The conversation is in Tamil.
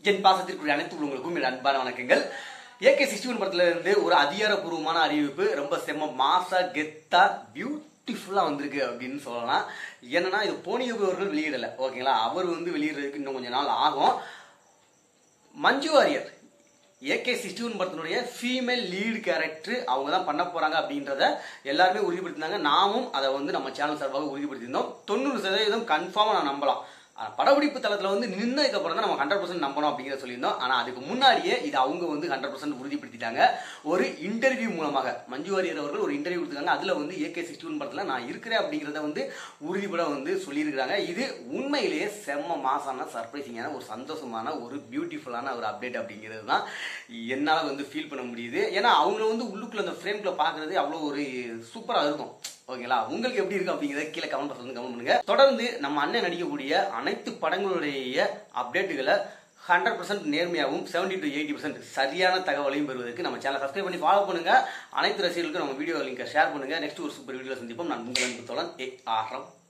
என் பாசத்திற்குரிய அனைத்து உள்ளவங்களுக்கும் என் அன்பான வணக்கங்கள் ஏகே சிக்ஸ்டி ஒன் படத்துல இருந்து ஒரு அதிகாரப்பூர்வமான அறிவிப்பு ரொம்ப செம்ம மாசா கெத்தா பியூட்டிஃபுல்லா வந்திருக்கு அப்படின்னு சொல்லலாம் என்னன்னா இது போனியோபி அவர்கள் வெளியிடல ஓகேங்களா அவர் வந்து வெளியிடுறதுக்கு இன்னும் கொஞ்ச நாள் ஆகும் Manju Warrier AK sixty one படத்தினுடைய ஃபீமேல் லீடு கேரக்டர் அவங்க தான் பண்ண போறாங்க அப்படின்றத எல்லாருமே உறுதிப்படுத்தினாங்க நாமும் அதை வந்து நம்ம சேனல் சார்பாக உறுதிப்படுத்தியிருந்தோம் தொண்ணூறு சதவீதம் கன்ஃபார்மாக நான் நம்பலாம் ஆனா, படப்பிடிப்பு தளத்தில் வந்து நின்னதுக்கு அப்புறம் தான் நம்ம ஹண்ட்ரட் பர்சன்ட் நம்பணும் அப்படிங்கிறத சொல்லியிருந்தோம் ஆனால் அதுக்கு முன்னாடியே இது அவங்க வந்து ஹண்ட்ரட் பர்சன்ட் உறுதிப்படுத்திட்டாங்க ஒரு இன்டர்வியூ மூலமாக மஞ்சு வாரியர் அவர்கள் ஒரு இன்டர்வியூ கொடுத்துருக்காங்க அதில் வந்து ஏகே சிக்ஸ்டி ஒன் படத்தில் நான் இருக்கிறேன் அப்படிங்கிறத வந்து உறுதிப்பட வந்து சொல்லியிருக்கிறாங்க இது உண்மையிலேயே செம்ம மாசான சர்ப்ரைசிங்கான ஒரு சந்தோஷமான ஒரு பியூட்டிஃபுல்லான ஒரு அப்டேட் அப்படிங்கிறது தான் என்னால் வந்து ஃபீல் பண்ண முடியுது ஏன்னா அவங்கள வந்து உள்ளுக்குள்ள அந்த ஃப்ரேம்குள்ள பார்க்கறது அவ்வளோ ஒரு சூப்பராக இருக்கும் ஓகேங்களா உங்களுக்கு எப்படி இருக்கு அப்படிங்கிறத கீழே கமெண்ட் பாக்ஸ் வந்து கமெண்ட் பண்ணுங்க தொடர்ந்து நம்ம அண்ணன் நடிக்கக்கூடிய அனைத்து படங்களுடைய அப்டேட்டுகளை ஹண்ட்ரட் பர்சன்ட் நேர்மையாகவும் செவன்டி டு எயிட்டி பர்சன்ட் சரியான தகவலையும் பெறுவதற்கு நம்ம சேனலை சப்ஸ்கிரைப் பண்ணி ஃபாலோ பண்ணுங்க அனைத்து ரசிகர்களுக்கும் நம்ம வீடியோ லிங்கை ஷேர் பண்ணுங்க நெக்ஸ்ட் ஒரு சூப்பர் வீடியோ சந்திப்போம் நான் உங்கள் அன்பு தோழன் ஏ ஆரம்